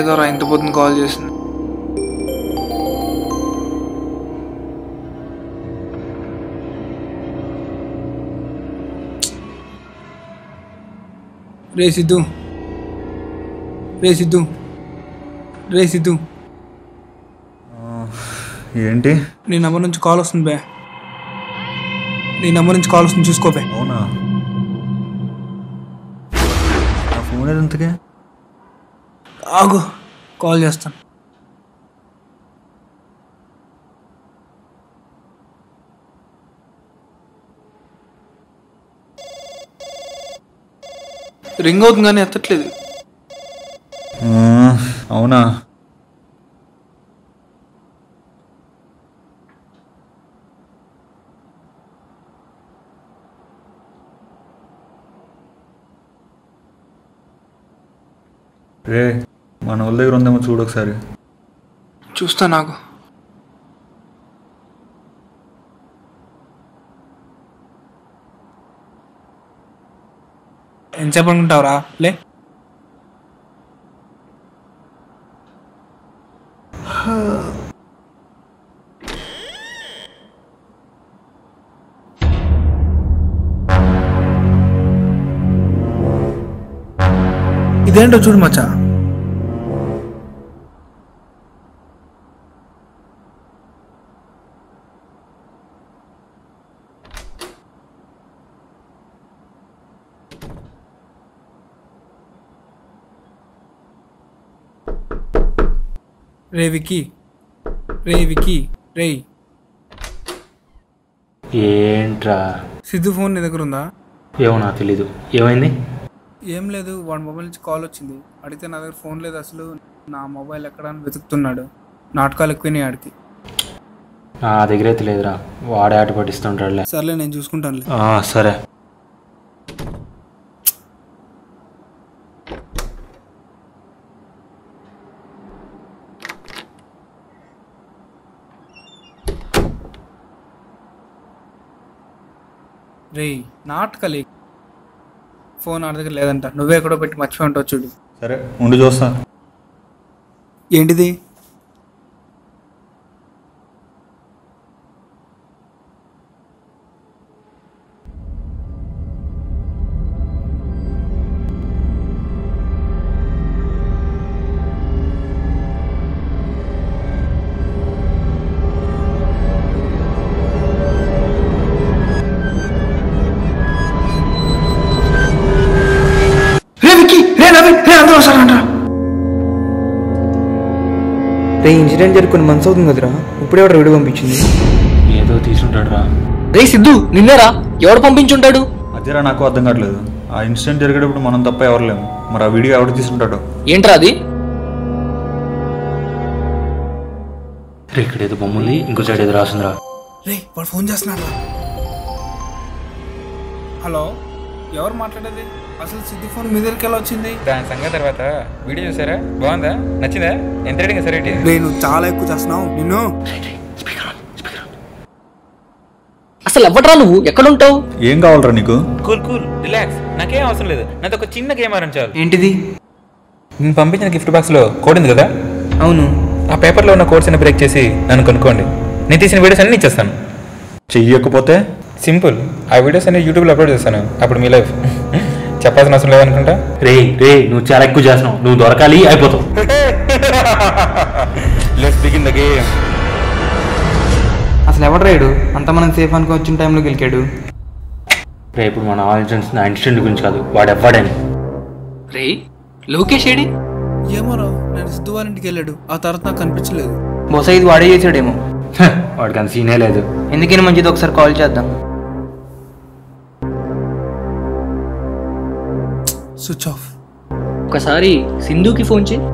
ఏదో రా ఇంత పొద్దున కాల్ చేసింది రే సిద్ధు రే సిద్ధు రే సిద్ధు ఏంటి నీ నెంబర్ నుంచి కాల్ వస్తుంది బే నీ నెంబర్ నుంచి కాల్ వస్తుంది చూసుకో బే అవునా నా ఫోన్ ఏది ఇంతకే ఆగు కాల్ చేస్తాను రింగ్ అవుతుంది కానీ ఎత్తట్లేదు ఆ, అవునా రే మన వాళ్ళ దగ్గర ఉందేమో చూడు ఒకసారి చూస్తా నాకు ఎంతసేపు అనుకుంటావురా లే ఇదేంటో చూడు మచ్చా రే విక్కీ రే విక్కీ రే ఏంట్రా సిద్ధు ఫోన్ నీ దగ్గర ఉందా ఏమో నాకు తెలీదు ఏమైంది ఏం లేదు వాడి మొబైల్ నుంచి కాల్ వచ్చింది అడిగితే నా దగ్గర ఫోన్ లేదు అసలు నా మొబైల్ ఎక్కడ అని వెతుకుతున్నాడు నాటకాలు ఎక్కువైనాయి ఆడికి నా దగ్గర అయితే లేదురా వాడే ఆట పట్టిస్తుంటాడులే సర్లే నేను చూసుకుంటానులే ఆ, సరే రే నాటకాలు ఫోన్ ఆడి దగ్గర లేదంట నువ్వే ఎక్కడో పెట్టి మర్చిపోయి ఉంటావు చూడు సరే ఉండి చూస్తా ఏంటిది రే విక్కీ రే నవీన్ రే అందరూ వస్తారంట రే ఇన్సిడెంట్ జరిగి కొన్ని మంత్స్ అవుతుంది కదరా ఇప్పుడే ఎవరు వీడియో పంపించింది ఏదో తీసుంటాడురా రే సిద్ధు నిన్నేరా ఎవడు పంపించుంటాడు అదేరా నాకు అర్థం కావట్లేదు ఆ ఇన్సిడెంట్ జరిగేటప్పుడు మనం తప్ప ఎవరు లేము మరి ఆ వీడియో ఎవరు తీసుంటాడో ఏంట్రా అది రే ఇక్కడ ఏదో బొమ్మ ఉంది ఇంకో సైడ్ ఏదో రాసిందిరా రే వాడు ఫోన్ చేస్తున్నాడు హలో ఎవరు మాట్లాడేది అసలు సిద్ధి ఫోన్ మీ దగ్గరికి ఎలా వచ్చింది దాని సంగతి తర్వాత వీడియో చూసారా బాగుందా నచ్చిందా ఎంత రేటింగ్ సరే నేను చాలా ఎక్కువ చేస్తున్నావు నిన్ను అసలు ఎవట్రా నువ్వు ఎక్కడుంటావు ఏం కావాలరా నీకు కూల్ కూల్ రిలాక్స్ నాకేం అవసరం లేదు నాది ఒక చిన్న గేమ్ ఆడని చాలు ఏంటిది నేను పంపించిన గిఫ్ట్ బాక్స్ లో కోడ్ ఉంది కదా అవును ఆ పేపర్లో ఉన్న కోడ్స్ అన్ని బ్రేక్ చేసి నన్ను కొనుక్కోండి నేను తీసిన వీడియోస్ అన్ని ఇచ్చేస్తాను చెయ్యకపోతే సింపుల్ ఆ వీడియోస్ అన్ని యూట్యూబ్లో అప్లోడ్ చేస్తాను అప్పుడు మీ లైఫ్ చెప్పాల్సిన అవసరం లేదనుకుంటా రే రే నువ్వు చాలా ఎక్కువ చేస్తున్నావు నువ్వు దొరకాలి అయిపోతావు లెట్స్ బిగిన్ ద గేమ్ అసలు ఎవడు రైడు అంత మనం సేఫ్ అనుకో వచ్చిన టైంలో గెలికాడు రే ఇప్పుడు మన ఆలోచన నా ఇన్సిడెంట్ గురించి కాదు వాడు ఎవ్వడని రే లోకేష్ ఏడి ఏమో రావు నేను సిద్ధు వాళ్ళ ఇంటికి వెళ్ళాడు ఆ తర్వాత నాకు కనిపించలేదు బహుశా ఇది వాడే చేసాడేమో హ, వాడికి అంత సీనే లేదు ఎందుకని మంచిది ఒకసారి కాల్ చేద్దాం స్విచ్ ఆఫ్ ఒకసారి సింధుకి ఫోన్ చేయి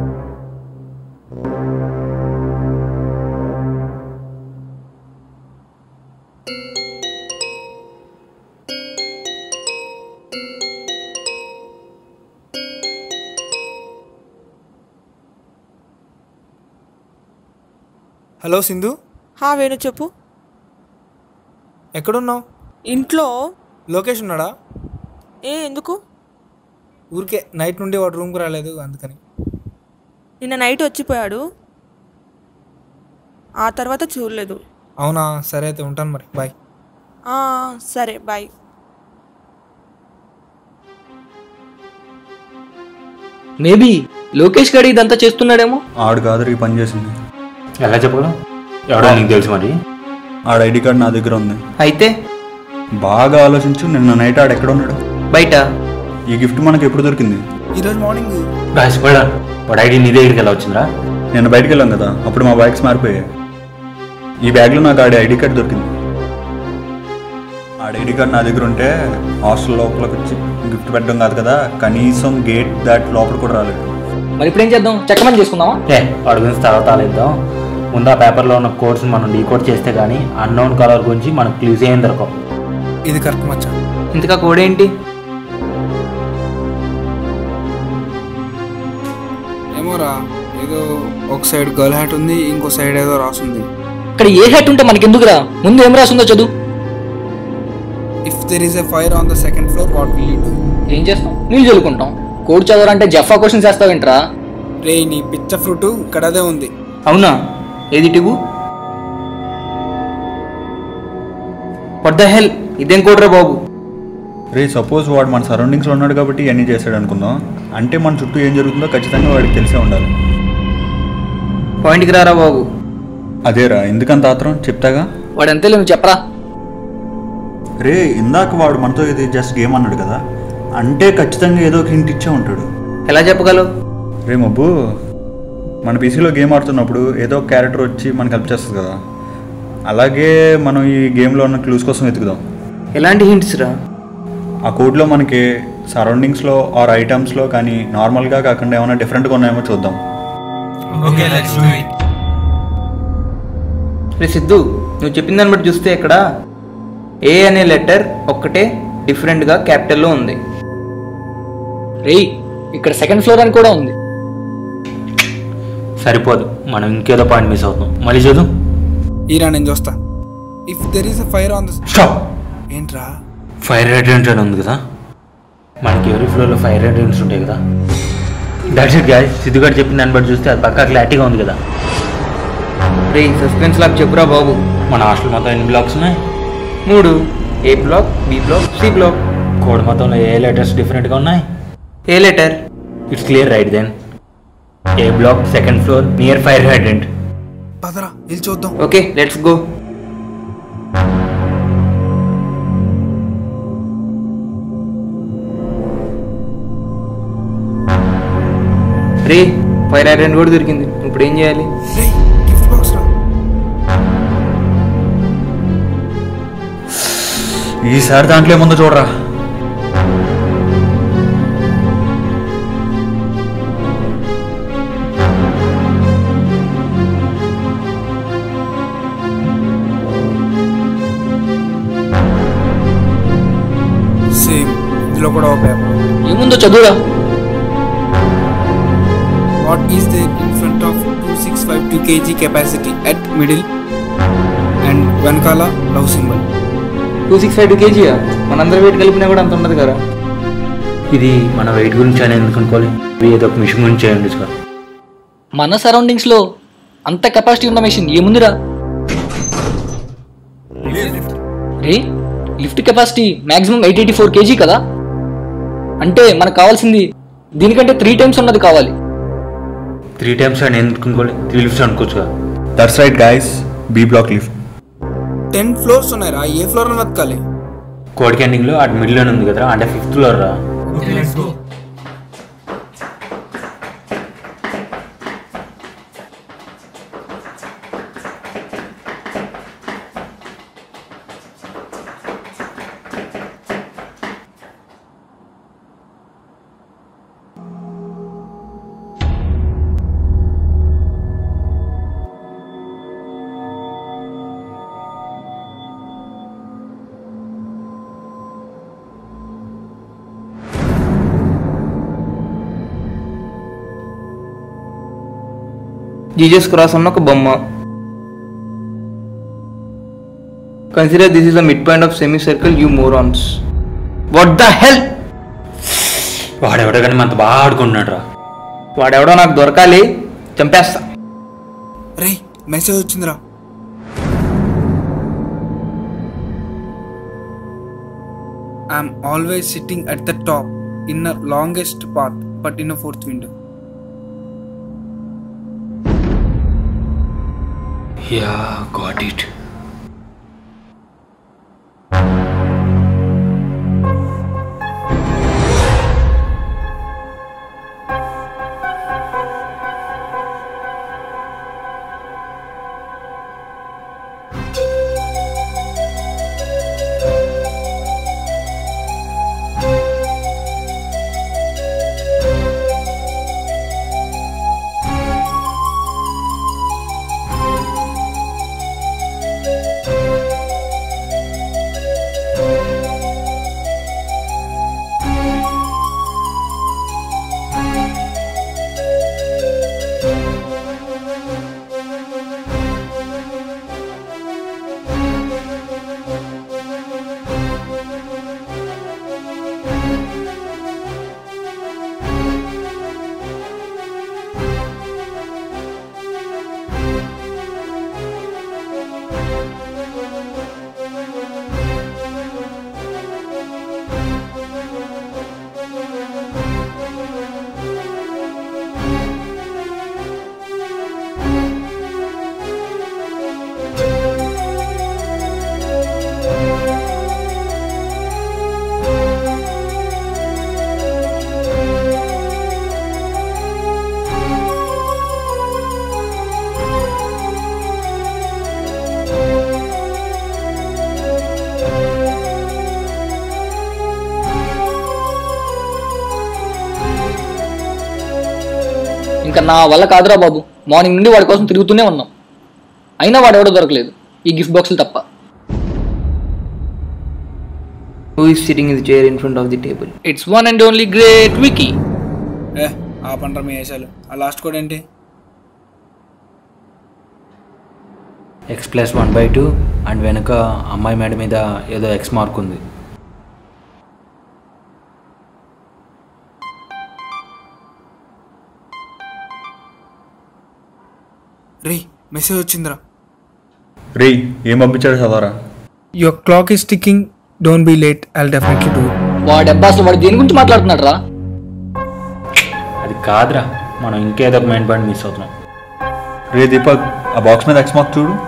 హలో సింధు హా వేణు చెప్పు ఎక్కడున్నావు ఇంట్లో లోకేష్ ఉన్నాడా ఏ ఎందుకు ఊరికే నైట్ నుండి వాడు రూమ్కి రాలేదు అందుకని నిన్న నైట్ వచ్చిపోయాడు ఆ తర్వాత చూడలేదు అవునా సరే అయితే ఉంటాను మరి బాయ్ ఆ, సరే బాయ్ మేబీ లోకేష్ గడి ఇదంతా చేస్తున్నాడేమో ఆడు కాదు ఈ పని చేసింది ఎలా చెప్పగలం ఎవడో నీకు తెలుసు మరి ఆడ ఐడి కార్డ్ నా దగ్గర ఉంది అయితే బాగా ఆలోచించు నిన్న నైట్ ఆడు ఎక్కడ ఉన్నాడు బయట ఈ గిఫ్ట్ మనకు ఎప్పుడు దొరికింది ఈరోజు మార్నింగ్ రాసిపోయా వాడు ఐడి నీ దగ్గరికి ఎలా వచ్చిందిరా నేను బయటికి వెళ్ళాం కదా అప్పుడు మా బైక్స్ మారిపోయాయి ఈ బ్యాగ్లో నాకు ఆడి ఐడి కార్డ్ దొరికింది ఆడ ఐడి కార్డ్ నా దగ్గర ఉంటే హాస్టల్ లోపలికి వచ్చి గిఫ్ట్ పెట్టడం కాదు కదా కనీసం గేట్ దాటి లోపల కూడా రాలేదు మరి ఇప్పుడు ఏం చేద్దాం చెక్కమని చేసుకుందామా ఏ వాడి గురించి తర్వాత ఆలోచిద్దాం ముందు ఆ పేపర్లో ఉన్న కోడ్స్ మనం డీకోడ్ చేస్తే కానీ అన్నోన్ కలర్ గురించి మనకు క్లూజ్ ఏం దొరకవు ఇది కరెక్ట్ మచ్చా ఇంతకా కోడేంటి ఏమోరా ఏదో ఒక సైడ్ గర్ల్ హ్యాట్ ఉంది ఇంకో సైడ్ ఏదో రాసుంది ఇక్కడ ఏ హెట్ ఉంటే మనకెందుకురా ముందు ఏం రాసిందో చదువు if there is a fire on the second floor what will you do ఏం చేస్తాం నీళ్ళు చదువుకుంటాం కోడ్ చదవాలంటే జఫా క్వశ్చన్స్ వేస్తావేంట్రా రే నీ పిచ్చ ఫ్రూట్ ఇక్కడ అదే ఉంది అవునా ఏది టిగు వాట్ ద హెల్ ఇదేం కోడ్రా బాబు రే సపోజ్ వాడు మన సరౌండింగ్స్లో ఉన్నాడు కాబట్టి ఇవన్నీ చేశాడు అనుకుందాం అంటే మన చుట్టూ ఏం జరుగుతుందో ఖచ్చితంగా వాడికి తెలిసే ఉండాలి పాయింట్కి రారా బాబు అదేరా ఎందుకంత ఆత్రం చెప్తాగా వాడు అంతే నువ్వు చెప్పరా రే ఇందాక వాడు మనతో ఇది జస్ట్ గేమ్ అన్నాడు కదా అంటే ఖచ్చితంగా ఏదో ఒక హింట్ ఇచ్చే ఉంటాడు ఎలా చెప్పగలవు రే మబ్బు మన పీసీలో గేమ్ ఆడుతున్నప్పుడు ఏదో ఒక క్యారెక్టర్ వచ్చి మనకు హెల్ప్ చేస్తుంది కదా అలాగే మనం ఈ గేమ్లో ఉన్న క్లూస్ కోసం వెతుకుదాం ఎలాంటి హింట్స్ రా ఆ కోడ్లో మనకి సరౌండింగ్స్లో ఆర్ ఐటమ్స్లో కానీ నార్మల్గా కాకుండా ఏమైనా డిఫరెంట్గా ఉన్నాయేమో చూద్దాం రే సిద్ధు నువ్వు చెప్పిన దాన్ని బట్టి చూస్తే ఇక్కడ ఏ అనే లెటర్ ఒక్కటే డిఫరెంట్గా క్యాపిటల్లో ఉంది రేయ్ ఇక్కడ సెకండ్ ఫ్లోర్ అని కూడా ఉంది సరిపోదు మనం ఇంకేదో పాయింట్ మిస్ అవుతున్నాం మళ్ళీ చదువు ఈరా నేను చూస్తా if there is a fire on the stop ఏంట్రా ఫైర్ హైడ్రెంట్ అని ఉంది కదా మనకి ఎవరి ఫ్లోర్లో ఫైర్ హైడ్రెంట్స్ ఉంటాయి కదా దట్స్ ఇట్ గాయస్ సిద్ధుగారు చెప్పిన దాన్ని బట్టి చూస్తే అది పక్కా క్లారిటీగా ఉంది కదా రే సస్పెన్స్ లాగా చెప్పురా బాబు మన హాస్టల్ మొత్తం ఎన్ని బ్లాక్స్ ఉన్నాయి మూడు A block B block C block code మొత్తంలో ఏ లెటర్స్ డిఫరెంట్గా ఉన్నాయి A letter it's clear right then A block second floor near fire hydrant పదరా వెళ్ళి చూద్దాం ఓకే లెట్స్ గో రే ఫైర్ ఐరన్ కూడా దొరికింది ఇప్పుడు ఏం చేయాలి రే గిఫ్ట్ బాక్స్ రా ఈసారి దాంట్లో ఏముందో చూడరా సేమ్ ఇందులో కూడా ఒక పేపర్ ఏముందో చదువురా what is there in front of two six five two KG capacity at middle and వెనకాల love symbol two six five two కేజీయా మనందరం వెయిట్ కలిపినా కూడా అంత ఉండదు కదా ఇది మన వెయిట్ గురించి అని ఎందుకు అనుకోవాలి ఇది ఏదో ఒక మిషన్ గురించి అయ్యి ఉండొచ్చు కదా మన సరౌండింగ్స్లో అంత కెపాసిటీ ఉన్న మెషిన్ ఏముందిరా రే lift capacity maximum eight eighty four KG కదా అంటే మనకు కావాల్సింది దీనికంటే త్రీ టైమ్స్ ఉన్నది కావాలి త్రీ టైమ్స్ అని ఎందుకు అనుకోవాలి త్రీ లిఫ్ట్స్ అనుకోవచ్చు కదా that's right guys B block lift ten floors ఉన్నాయిరా ఏ ఫ్లోర్ అని వెతకాలి కోడ్ క్యాండింగ్లో అటు మిడిల్లోనే ఉంది కదా అంటే ఫిఫ్త్ ఫ్లోర్ రా జీజస్ క్రాస్ అన్న ఒక బొమ్మ consider this is the mid point of semi circle you morons what the hell వాడు ఎవడో కానీ మనతో బాగా ఆడుకుంటున్నాడు రా వాడెవడో నాకు దొరకాలి చంపేస్తా రే మెసేజ్ వచ్చిందిరా I'm always sitting at the top in the longest path but in a fourth window yeah got it ఇంకా నా వల్ల కాదురా బాబు మార్నింగ్ నుండి వాడి కోసం తిరుగుతూనే ఉన్నాం అయినా వాడు ఎవడో దొరకలేదు ఈ గిఫ్ట్ బాక్సులు తప్ప who is sitting in the chair in front of the table it's one and only great వికీ ఏ ఆ పండ్ర మీ వేషాలు ఆ లాస్ట్ కూడా ఏంటి X plus one by two and వెనుక అమ్మాయి మేడ మీద ఏదో ఎక్స్ మార్క్ ఉంది రే మెసేజ్ వచ్చిందిరా రే ఏం పంపించాడు చదవరా your clock is ticking don't be late I definitely do వాడు అబ్బా అసలు వాడు దేని గురించి మాట్లాడుతున్నాడు రా అది కాదురా మనం ఇంకేదో ఒక మెయిన్ పాయింట్ మిస్ అవుతున్నాం రే దీపక్ ఆ బాక్స్ మీద ఎక్స్ మార్క్ చూడు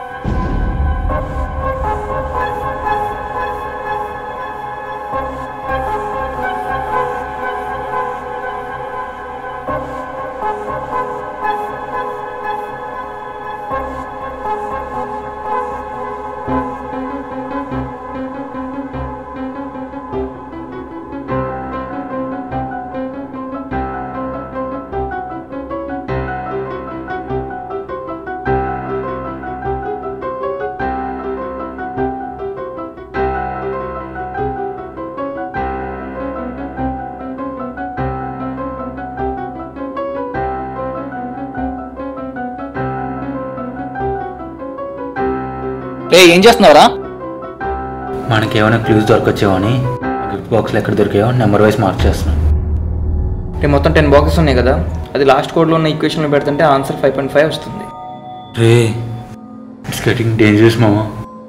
రే ఏం చేస్తున్నావురా మనకి ఏమైనా క్లూస్ దొరకొచ్చేవో అని గిఫ్ట్ బాక్స్లో ఎక్కడ దొరికాయో నెంబర్ వైజ్ మార్క్ చేస్తున్నాం అంటే మొత్తం టెన్ బాక్సెస్ ఉన్నాయి కదా అది లాస్ట్ కోడ్లో ఉన్న ఈక్వేషన్లో పెడుతుంటే ఆన్సర్ ఫైవ్ పాయింట్ ఫైవ్ వస్తుంది రే ఇట్స్ గెటింగ్ డేంజరస్ మామా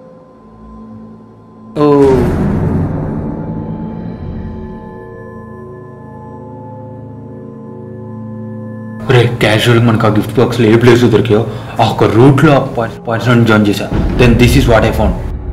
ఓ రే క్యాజువల్గా మనకు ఆ గిఫ్ట్ బాక్స్లో ఏ ప్లేస్ దొరికాయో ఆ ఒక రూట్లో పర్సన్ జాయిన్ చేశా then this is what I found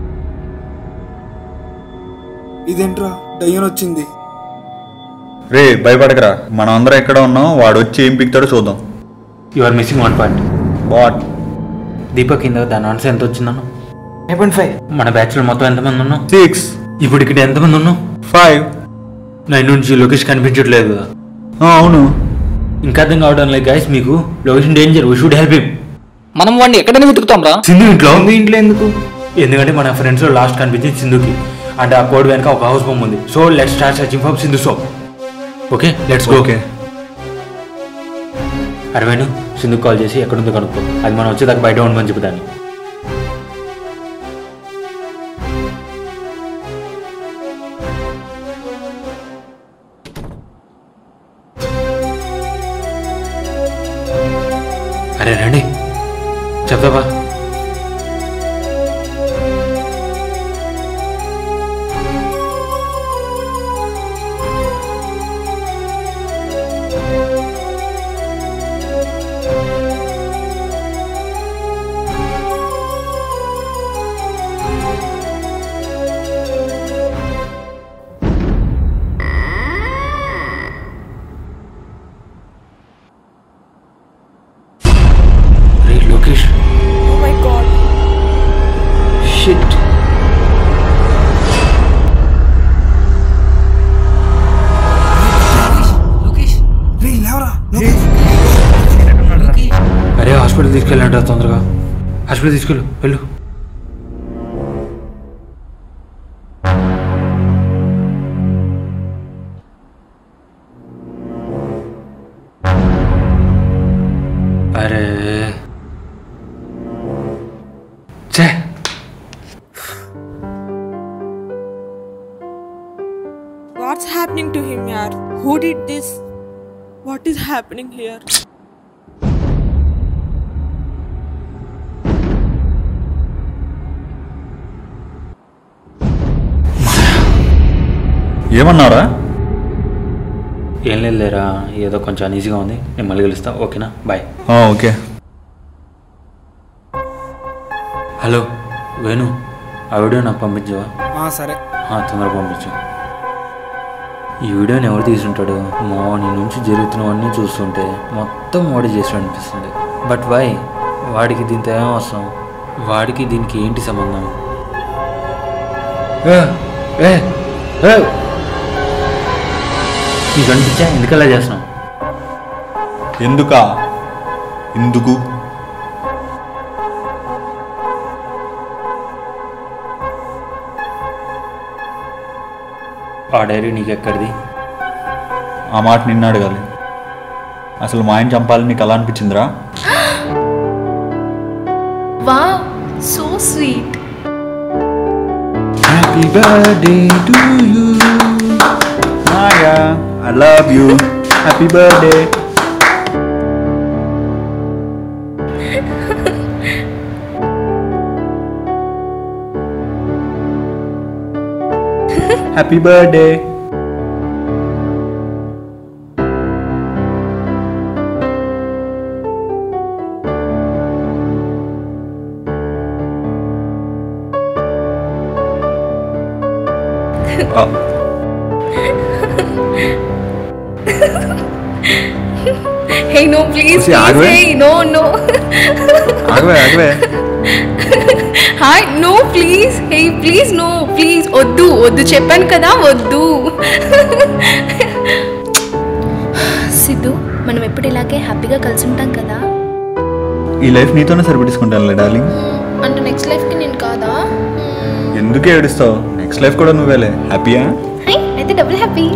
ఇదేంట్రా దయ్యం వచ్చింది రే భయపడకరా మనం అందరం ఎక్కడ ఉన్నాం వాడు వచ్చి ఏం పిక్తాడో చూద్దాం you are missing one point what Deepak కింద దాని ఆన్సర్ ఎంత వచ్చిందన్న ఫైవ్ పాయింట్ ఫైవ్ మన బ్యాచ్లో మొత్తం ఎంతమంది ఉన్నాం సిక్స్ ఇప్పుడు ఇక్కడ ఎంతమంది ఉన్నాం ఫైవ్ నైన్ నుంచి లొకేషన్ కనిపించట్లేదు కదా అవును ఇంకా అర్థం కావడం లేదు గైస్ మీకు location danger we should help him మనం వాడిని ఎక్కడైనా వెతుకుతాం రా సింధు ఇంట్లో మీ ఇంట్లో ఎందుకు ఎందుకంటే మన ఫ్రెండ్స్లో లాస్ట్ కనిపించింది సింధుకి అంటే ఆ కోడ్ వెనక ఒక హౌస్ బొమ్మ ఉంది so let start searching for Sindhu so okay let's go okay అరవేను సింధుకు కాల్ చేసి ఎక్కడుందో కనుక్కో అది మనం వచ్చేదాకా బయట ఉండమని చెబుతాను అరే రండి చెప్తావా అరే Lokesh oh my god shit అరే హాస్పిటల్ తీసుకెళ్ళంట తొందరగా హాస్పిటల్ తీసుకెళ్ళు వెళ్ళు అరే చే వాట్స్ హ్యాపెనింగ్ టు హిమ్ యార్ who did this what is happening here ఏమన్నారా ఏం లేదులేరా ఏదో కొంచెం అనీజీగా ఉంది నేను మళ్ళీ కలుస్తా ఓకేనా బాయ్ ఆ, ఓకే హలో వేణు ఆ వీడియో నాకు పంపించవా ఆ, సరే ఆ, తొందరగా పంపించు ఈ వీడియోని ఎవరు తీసుంటాడు మార్నింగ్ నుంచి జరుగుతున్నవన్నీ చూస్తుంటే మొత్తం వాడి చేసి అనిపిస్తుంది బట్ వై వాడికి దీంతో ఏం అవసరం వాడికి దీనికి ఏంటి సంబంధం ఏ, ఏ, ఏ. నీకు అనిపించా ఎందుకలా చేస్తున్నావు ఎందుకా ఎందుకు ఆ డైరీ నీకు ఎక్కడిది ఆ మాట నిన్ను అడగాలి అసలు మా ఆయన చంపాలని నీకు అలా అనిపించిందిరా wow so sweet happy birthday to you Maya I love you happy birthday happy birthday hey no please Lucy, ఆగవే. హే నో నో ఆగవే ఆగవే hi no please hey please no please వద్దు వద్దు చెప్పాను కదా వద్దు సిద్ధు మనం ఎప్పుడు ఇలాగే హ్యాపీగా కలిసి ఉంటాం కదా ఈ లైఫ్ నీతోనే సరిపెట్టుకుంటానులే డార్లింగ్ అంటే నెక్స్ట్ లైఫ్కి నేను కాదా ఎందుకే ఏడుస్తావు నెక్స్ట్ లైఫ్ కూడా నువ్వేలే హ్యాపీయా హై అయితే double happy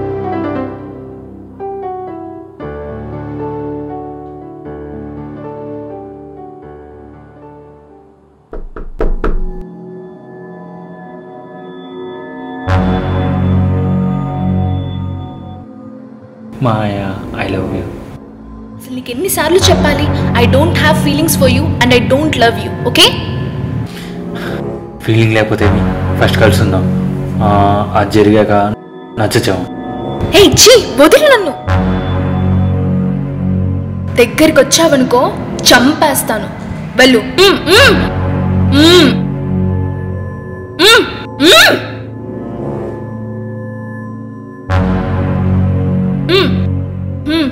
Maya I love you అసలు నీకు ఎన్నిసార్లు చెప్పాలి I don't have feelings for you and I don't love you okay feeling లేకపోతే ఏమి ఫస్ట్ కలిసి ఉందాం ఆ, అది జరిగాక నచ్చచాము హే ఛీ వదిలి నన్ను దగ్గరికి వచ్చావనుకో చంపేస్తాను వెళ్ళు మ్మ్, మ్మ్. మ్మ్. మ్మ్, మ్మ్. మ్మ్, మ్మ్.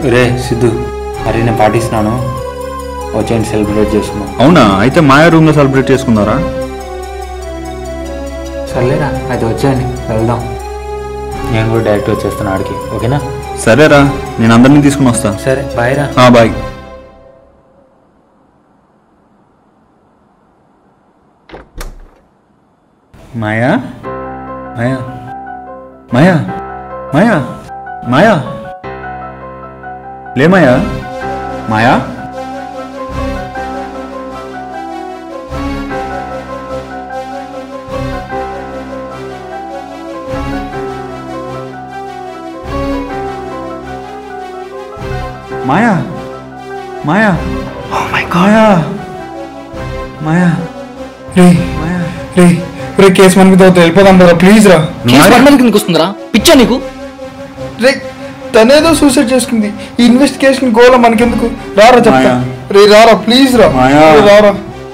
రే సిద్ధు మరి నేను పాటిస్తున్నాను వచ్చేయండి సెలబ్రేట్ చేసుకుందాం అవునా అయితే మాయా రూమ్లో సెలబ్రేట్ చేసుకుందారా సర్లేరా అయితే వచ్చేయండి వెళ్దాం నేను కూడా డైరెక్ట్ వచ్చేస్తాను ఆడికి ఓకేనా సరేరా నేను అందరినీ తీసుకుని వస్తా సరే బాయ్ రా ఆ, బాయ్ మాయా మాయా మాయా మాయా మాయా లే మాయా మాయా మాయా మాయా మాయా మాయా రే మాయా రే రే కేసు మన మీద వద్దు, వెళ్ళిపోదాం రా ప్లీజ్ రా కేసు పడడానికి కిందకి వస్తుందిరా పిచ్చా నీకు రే తనేదో సూసైడ్ చేసుకుంది ఈ ఇన్వెస్టిగేషన్ గోల మనకెందుకు రారా చెప్తా మాయా. రే రారా ప్లీజ్ రా మాయా. రే, రారా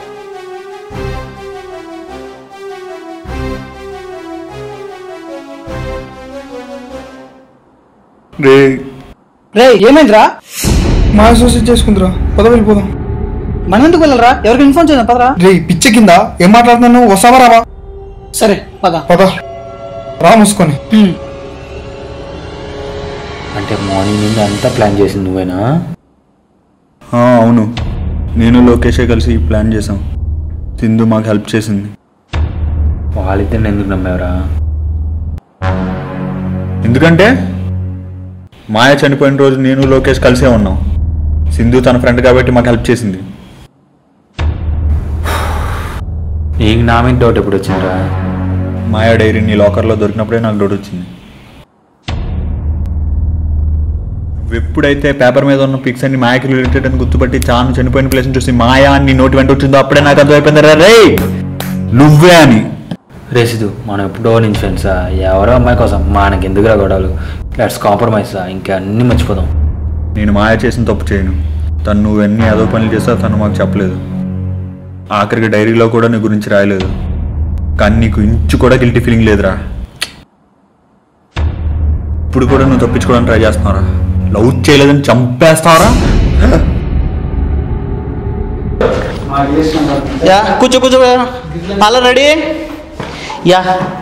రే రే ఏమైందిరా మాయ సూసైడ్ చేసుకుందిరా పద వెళ్ళిపోదాం మనం ఎందుకు వెళ్ళరా ఎవరికి ఇన్ఫార్మ్ చేద్దాం పదరా రే పిచ్చ కింద ఏం మాట్లాడుతున్నాను వస్తావా రావా సరే పద పద రా మూసుకొని హ్మ్. అంటే మార్నింగ్ నుండి అంతా ప్లాన్ చేసింది నువ్వేనా ఆ, అవును నేను లోకేషే కలిసి ప్లాన్ చేసాం సింధు మాకు హెల్ప్ చేసింది వాళ్ళిద్దరిని ఎందుకు నమ్మేవరా ఎందుకంటే మాయ చనిపోయిన రోజు నేను లోకేష్ కలిసే ఉన్నాం సింధు తన ఫ్రెండ్ కాబట్టి మాకు హెల్ప్ చేసింది నీకు నా మీద డౌట్ ఎప్పుడు వచ్చిందిరా మాయా డైరీ నీ లాకర్లో దొరికినప్పుడే నాకు డౌట్ వచ్చింది నువ్వు ఎప్పుడైతే పేపర్ మీద ఉన్న పిక్స్ అన్ని మాయకి రిలేటెడ్ అని గుర్తుపట్టి చాను చనిపోయిన ప్లేస్ చూసి మాయా అని నీ నోటి వెంట వచ్చిందో అప్పుడే నాకు అర్థమైపోయింది రే నువ్వే అని రేసిదు మనం ఎప్పుడో నుంచి ఫ్రెండ్సా ఎవరో అమ్మాయి కోసం మనకి ఎందుకురా గొడవలు లెట్స్ కాంప్రమైజ్ ఇంకా అన్నీ మర్చిపోదాం నేను మాయ చేసిన తప్పు చేయను తను నువ్వు ఎన్ని అదో పనులు చేస్తా తను మాకు చెప్పలేదు ఆఖరికి డైరీలో కూడా నీ గురించి రాయలేదు కానీ నీకు ఇంచు కూడా గిల్టీ ఫీలింగ్ లేదురా ఇప్పుడు కూడా నువ్వు తప్పించుకోవడానికి ట్రై చేస్తున్నారా లవ్ చేయలేదని చంపేస్తావరా యా కూర్చో కూర్చో అలా ready yeah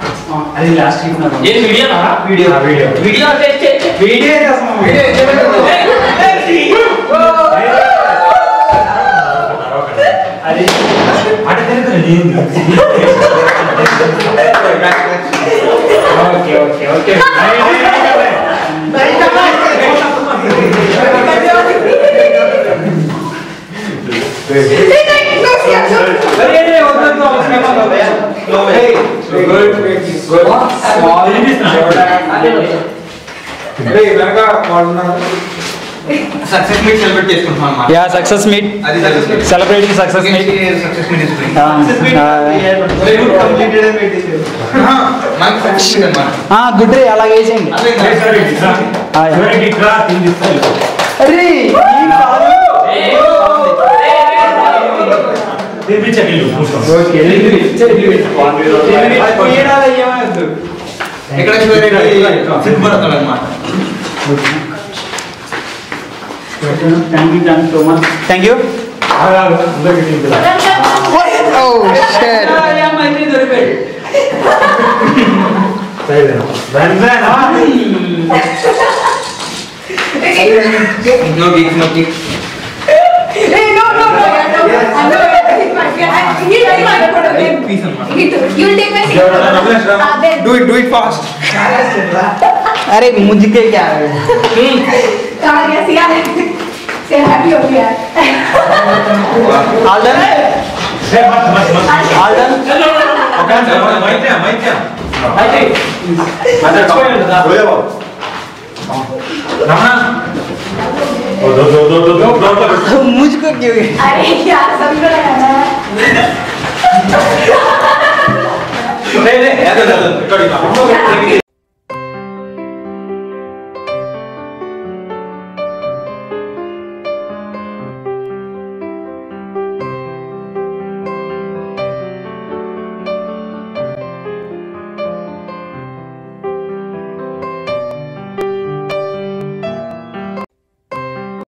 success meet celebrate చేసుకుంటున్నాం అన్నమాట. యా సక్సెస్ మీట్ అది success meet. Celebrating success meet success meet is going. ఆహా, మనకి సక్సెస్ మీట్ అన్నమాట. గుడ్ రే అలాగే వేసేయండి అరే ఇక్కడ చూడండి, సిగ్గుపడతాడు అన్నమాట. Thank you No gigs, no gigs. Peace అన్నమాట. Do it do it fast అరే ముజ్జికే క్యా ఆల్ డన్ ఆల్ డన్ मुझको क्यों अरे यार समझ रहा है ना